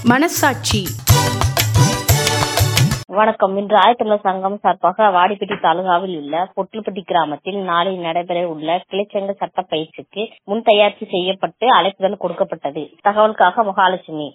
மனசாட்சி வணக்கம் இன்று ஆயத்தமிழர் சங்கம் சார்பாக வாடிப்பட்டி தாலுகாவில் உள்ள பொட்டுப்பட்டி கிராமத்தில் நாளை நடைபெற உள்ள கிளைச்சங்க சட்ட பயிற்சிக்கு முன் தயாரிப்பு செய்யப்பட்டு அழைப்புதல் கொடுக்கப்பட்டது தகவலுக்காக மகாலட்சுமி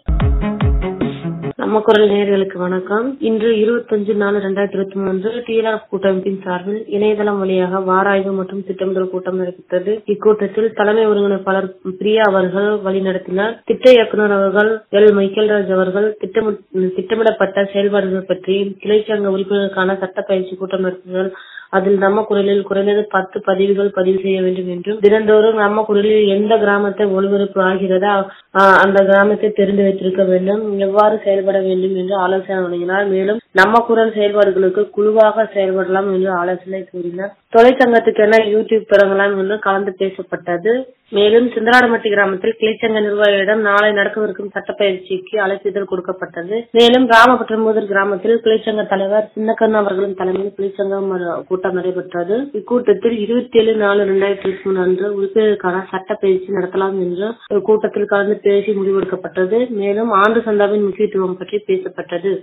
நம்ம குரல் நேயர்களுக்கு வணக்கம் இன்று இருபத்தஞ்சு நாலு ரெண்டாயிரத்தி இருபத்தி மூன்று டிஎல்ஆர் கூட்டமைப்பின் சார்பில் இணையதளம் வழியாக வாராய்வு மற்றும் திட்டமிடல் கூட்டம் நடைபெற்றது இக்கூட்டத்தில் தலைமை ஒருங்கிணைப்பாளர் பிரியா அவர்கள் வழிநடத்தினார் திட்ட இயக்குநர் அவர்கள் எல் மைக்கேல்ராஜ் அவர்கள் திட்டமி- திட்டமிடப்பட்ட செயல்பாடுகள் பற்றி கிளைச்சங்க உறுப்பினருக்கான சட்ட பயிற்சி கூட்டம் நடத்துதல் அதில் நம்ம குரலில் குறைந்தது பத்து பதிவுகள் பதிவு செய்ய வேண்டும் என்றும் தினந்தோறும் நம்ம குரலில் எந்த கிராமத்தை ஒளிபரப்பு ஆகிறதா ஆஹ் அந்த கிராமத்தை தெரிந்து வைத்திருக்க வேண்டும் எவ்வாறு செயல்பட வேண்டும் என்று ஆலோசனை வழங்கினார் மேலும் நம்ம குரல் செயல்பாடுகளுக்கு குழுவாக செயல்படலாம் என்று ஆலோசனை கூறினார் தொழிற்சங்கத்துக்கென யூடியூப் தொடங்கலாம் என்று கலந்து பேசப்பட்டது மேலும் சிந்தராடமட்டி கிராமத்தில் கிளைச்சங்க நிர்வாகிகளிடம் நாளை நடக்கவிருக்கும் சட்டப்பயிற்சிக்கு அழைப்பிதழ் கொடுக்கப்பட்டது மேலும் ராமபட்டம்பூதர் கிராமத்தில் கிளைச்சங்க தலைவர் சின்னக்கண்ணு அவர்களின் தலைமையில் கிளைச்சங்கம் ம- கூட்டம் நடைபெற்றது இக்கூட்டத்தில் இருபத்தி ஏழு நாலு இரண்டாயிரத்தி இருபத்தி மூணு அன்று உறுப்பினருக்கான சட்டப்பயிற்சி நடத்தலாம் என்று கூட்டத்தில் கலந்து பேசி முடிவெடுக்கப்பட்டது மேலும் ஆண்டு சந்தாவின் முக்கியத்துவம் பற்றி பேசப்பட்டது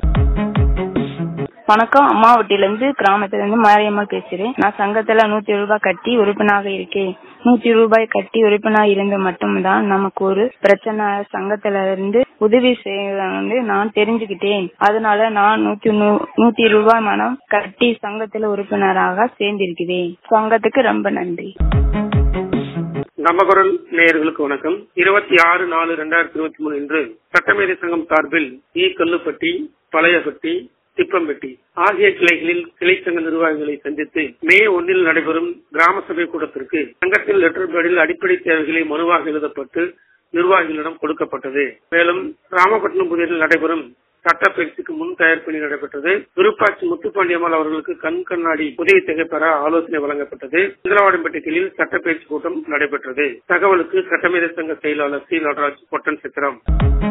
வணக்கம் அம்மாவட்டில இருந்து கிராமத்துல இருந்து மாரியம்மாள் பேசுறேன் நான் சங்கத்துல நூத்தி ரூபாய் கட்டி உறுப்பினராக இருக்கேன் நூத்தி ரூபாய் கட்டி உறுப்பினராக இருந்து மட்டும்தான் நமக்கு ஒரு பிரச்சனை சங்கத்துல இருந்து உதவி செய்ய வந்து நான் தெரிஞ்சுக்கிட்டேன் அதனால நான் நூத்தி நூ- நூத்தி ரூபாய் மனம் கட்டி சங்கத்துல உறுப்பினராக சேர்ந்திருக்கிறேன் சங்கத்துக்கு ரொம்ப நன்றி நம்ம குரல் நேயர்களுக்கு வணக்கம் இருபத்தி ஆறு நாலு ரெண்டாயிரத்தி இருபத்தி மூணு இன்று சட்டமேதை சங்கம் சார்பில் ஈ கல்லுப்பட்டி பழையப்பட்டி திப்பம்பட்டி ஆகிய கிளைகளில் கிளைச்சங்க நிர்வாகிகளை சந்தித்து மே ஒன்னில் நடைபெறும் கிராம சபை கூட்டத்திற்கு சங்கத்தின் லெட்டர் பேடில் அடிப்படை தேவைகளை மனுவாக எழுதப்பட்டு நிர்வாகிகளிடம் கொடுக்கப்பட்டது மேலும் ராமபட்டினம் புதியத்தில் நடைபெறும் சட்ட பயிற்சிக்கு முன் தயார் பணி நடைபெற்றது விருப்பாட்சி முத்துப்பாண்டியம்மாள் அவர்களுக்கு கண் கண்ணாடி உதவி தொகை பெற ஆலோசனை வழங்கப்பட்டது சிங்களவாடம்பட்டிகளில் சட்ட பயிற்சி கூட்டம் நடைபெற்றது தகவலுக்கு சட்டமேதை சங்க செயலாளர் சி நடராஜ் பொட்டன் சித்திரம்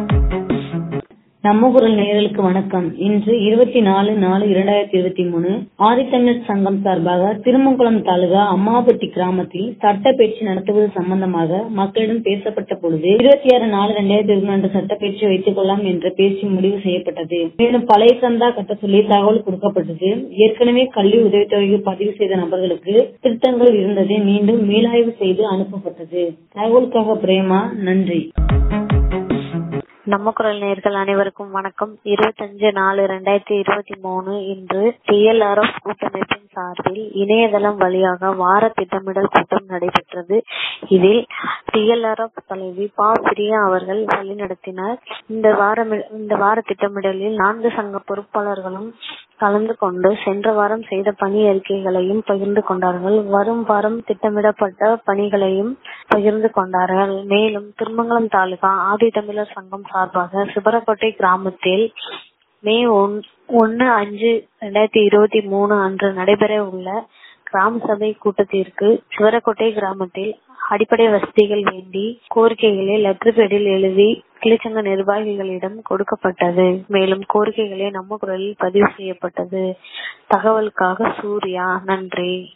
நம்ம குரல் நேயர்களுக்கு வணக்கம் இன்று இருபத்தி நாலு நாலு இரண்டாயிரத்தி இருபத்தி மூணு ஆதித்தமிழர் சங்கம் சார்பாக திருமங்குளம் தாலுகா அம்மாபட்டி கிராமத்தில் சட்ட பயிற்சி நடத்துவது சம்பந்தமாக மக்களிடம் பேசப்பட்ட பொழுது இருபத்தி ஆறு நாலு இரண்டாயிரத்தி இருபத்தி மூன்று சட்ட பயிற்சி வைத்துக் கொள்ளலாம் என்று பேசி முடிவு செய்யப்பட்டது மேலும் பழைய சந்தா கட்ட சொல்லி தகவல் கொடுக்கப்பட்டது ஏற்கனவே கல்வி உதவித்தொகைக்கு பதிவு செய்த நபர்களுக்கு திருத்தங்கள் இருந்ததை மீண்டும் மீளாய்வு செய்து அனுப்பப்பட்டது தகவலுக்காக பிரேமா நன்றி நம்ம குரல் நேயர்கள் அனைவருக்கும் வணக்கம் இருபத்தஞ்சு நாலு ரெண்டாயிரத்தி இருபத்தி மூணு இன்று டிஎல்ஆர்எஃப் கூட்டமைப்பின் சார்பில் இணையதளம் வழியாக வார திட்டமிடல் கூட்டம் நடைபெற்றது இதில் டிஎல்ஆர்எஃப் தலைவி பா பிரியா அவர்கள் வழிநடத்தினார் இந்த வாரம் இந்த வார திட்டமிடலில் நான்கு சங்க பொறுப்பாளர்களும் கலந்து கொண்டு சென்ற வாரம் செய்த பணி அறிக்கைகளையும் பகிர்ந்து கொண்டார்கள் வரும் வாரம் திட்டமிடப்பட்ட பணிகளையும் பகிர்ந்து கொண்டார்கள் மேலும் திருமங்கலம் தாலுகா ஆதித்தமிழர் சங்கம் சார்பாக சிபரக்கோட்டை கிராமத்தில் மே ஒன்- ஒன்னு அஞ்சு ரெண்டாயிரத்தி இருபத்தி மூணு அன்று நடைபெற உள்ள கிராம சபை கூட்டத்திற்கு சிவரக்கோட்டை கிராமத்தில் அடிப்படை வசதிகள் வேண்டி கோரிக்கைகளை லெட்டர் பேடில் எழுதி கிளிச்சங்க நிர்வாகிகளிடம் கொடுக்கப்பட்டது மேலும் கோரிக்கைகளை நம்ம குரலில் பதிவு செய்யப்பட்டது தகவலுக்காக சூர்யா நன்றி